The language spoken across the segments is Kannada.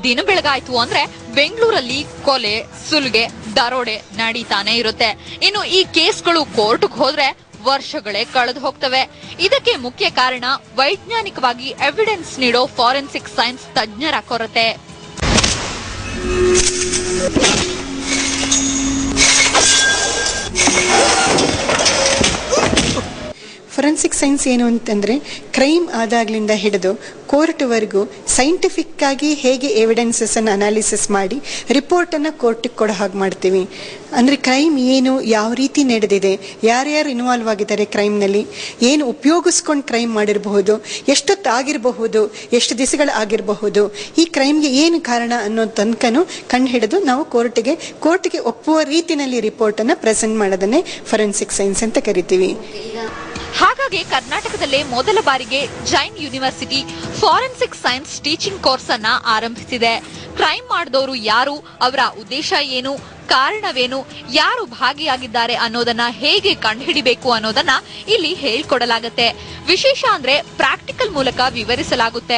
ದಿನ ಬೆಳಗಾಯ್ತು ಅಂದ್ರೆ ಬೆಂಗಳೂರಲ್ಲಿ ಕೊಲೆ ಸುಲಿಗೆ ದರೋಡೆ ನಡೀತಾನೆ ಇರುತ್ತೆ ಇನ್ನು ಈ ಕೇಸ್ಗಳು ಕೋರ್ಟ್ಗೆ ಹೋದ್ರೆ ವರ್ಷಗಳೇ ಕಳೆದು ಹೋಗ್ತವೆ ಇದಕ್ಕೆ ಮುಖ್ಯ ಕಾರಣ ವೈಜ್ಞಾನಿಕವಾಗಿ ಎವಿಡೆನ್ಸ್ ನೀಡೋ ಫಾರೆನ್ಸಿಕ್ ಸೈನ್ಸ್ ತಜ್ಞರ ಕೊರತೆ ಫೊರೆನ್ಸಿಕ್ ಸೈನ್ಸ್ ಏನು ಅಂತಂದ್ರೆ ಕ್ರೈಮ್ ಆದಾಗ್ಲಿಂದ ಹಿಡಿದು ಕೋರ್ಟ್ವರೆಗೂ ಸೈಂಟಿಫಿಕ್ ಆಗಿ ಹೇಗೆ ಎವಿಡೆನ್ಸಸ್ ಅನ್ನು ಅನಾಲಿಸಿಸ್ ಮಾಡಿ ರಿಪೋರ್ಟ್ ಅನ್ನ ಕೋರ್ಟಿಗೆ ಕೊಡೋ ಹಾಗೆ ಮಾಡ್ತೀವಿ ಅಂದ್ರೆ ಕ್ರೈಮ್ ಏನು ಯಾವ ರೀತಿ ನಡೆದಿದೆ ಯಾರ್ಯಾರು ಇನ್ವಾಲ್ವ್ ಆಗಿದ್ದಾರೆ ಕ್ರೈಮ್ನಲ್ಲಿ ಏನು ಉಪಯೋಗಿಸ್ಕೊಂಡು ಕ್ರೈಮ್ ಮಾಡಿರಬಹುದು ಎಷ್ಟೊತ್ತು ಆಗಿರಬಹುದು ಎಷ್ಟು ದಿವಸಗಳು ಆಗಿರಬಹುದು ಈ ಕ್ರೈಮ್ಗೆ ಏನು ಕಾರಣ ಅನ್ನೋ ತನಕನೂ ಕಂಡು ಹಿಡಿದು ನಾವು ಕೋರ್ಟ್ಗೆ ಕೋರ್ಟ್ಗೆ ಒಪ್ಪುವ ರೀತಿನಲ್ಲಿ ರಿಪೋರ್ಟ್ ಅನ್ನ ಪ್ರೆಸೆಂಟ್ ಮಾಡೋದನ್ನೇ ಫೊರೆನ್ಸಿಕ್ ಸೈನ್ಸ್ ಅಂತ ಕರಿತೀವಿ ಹಾಗಾಗಿ ಕರ್ನಾಟಕದಲ್ಲೇ ಮೊದಲ ಬಾರಿಗೆ Jain university forensic science teaching course ಅನ್ನ ಆರಂಭಿಸಿದೆ ಕ್ರೈಮ್ ಮಾಡಿದವರು ಯಾರು ಅವರ ಉದ್ದೇಶ ಏನು ಕಾರಣವೇನು ಯಾರು ಭಾಗಿಯಾಗಿದ್ದಾರೆ ಅನ್ನೋದನ್ನ ಹೇಗೆ ಕಂಡುಹಿಡಿಬೇಕು ಅನ್ನೋದನ್ನ ಇಲ್ಲಿ ಹೇಳ್ಕೊಡಲಾಗತ್ತೆ ವಿಶೇಷ ಅಂದ್ರೆ ಪ್ರಾಕ್ಟಿಕಲ್ ಮೂಲಕ ವಿವರಿಸಲಾಗುತ್ತೆ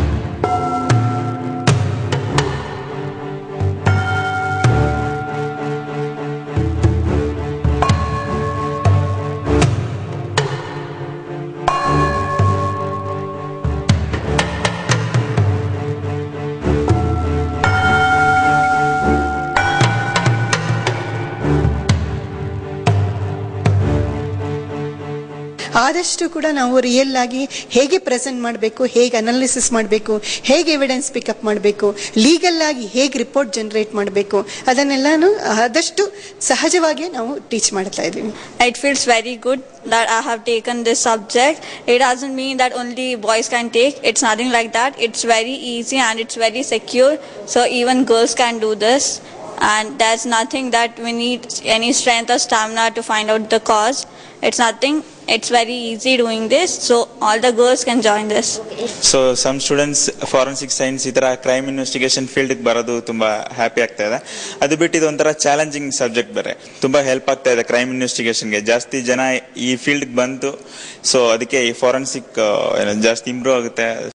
ಆದಷ್ಟು ಕೂಡ ನಾವು ರಿಯಲ್ ಆಗಿ ಹೇಗೆ ಪ್ರೆಸೆಂಟ್ ಮಾಡಬೇಕು ಹೇಗೆ ಅನಾಲಿಸಿಸ್ ಮಾಡಬೇಕು ಹೇಗೆ ಎವಿಡೆನ್ಸ್ ಪಿಕಪ್ ಮಾಡಬೇಕು ಲೀಗಲ್ ಆಗಿ ಹೇಗೆ ರಿಪೋರ್ಟ್ ಜನರೇಟ್ ಮಾಡಬೇಕು ಅದನ್ನೆಲ್ಲಾನು ಆದಷ್ಟು ಸಹಜವಾಗಿ ನಾವು ಟೀಚ್ ಮಾಡ್ತಾ ಇದ್ದೀವಿ It feels very good that I have taken this subject. It doesn't mean that only boys can take. It's nothing like that. It's very easy and it's very secure. So even girls can do this. And there's nothing that we need any strength or stamina to find out the cause. It's nothing. It's very easy doing this. So all the girls can join this. So some students forensic science ಈ ತರ ಕ್ರೈಮ್ ಇನ್ವೆಸ್ಟಿಗೇಷನ್ ಫೀಲ್ಡ್ ಬರೋದು ತುಂಬಾ ಹ್ಯಾಪಿ ಆಗ್ತಾ ಇದೆ ಅದು ಬಿಟ್ಟು ಇದು ಒಂಥರ ಚಾಲೆಂಜಿಂಗ್ ಸಬ್ಜೆಕ್ಟ್ ಬೇರೆ ತುಂಬಾ ಹೆಲ್ಪ್ ಆಗ್ತಾ ಇದೆ ಕ್ರೈಮ್ ಇನ್ವೆಸ್ಟಿಗೇಷನ್ಗೆ ಜಾಸ್ತಿ ಜನ ಈ ಫೀಲ್ಡ್ ಬಂತು ಸೊ ಅದಕ್ಕೆ ಈ ಫಾರೆನ್ಸಿಕ್ ಜಾಸ್ತಿ ಇಂಪ್ರೂವ್ ಆಗುತ್ತೆ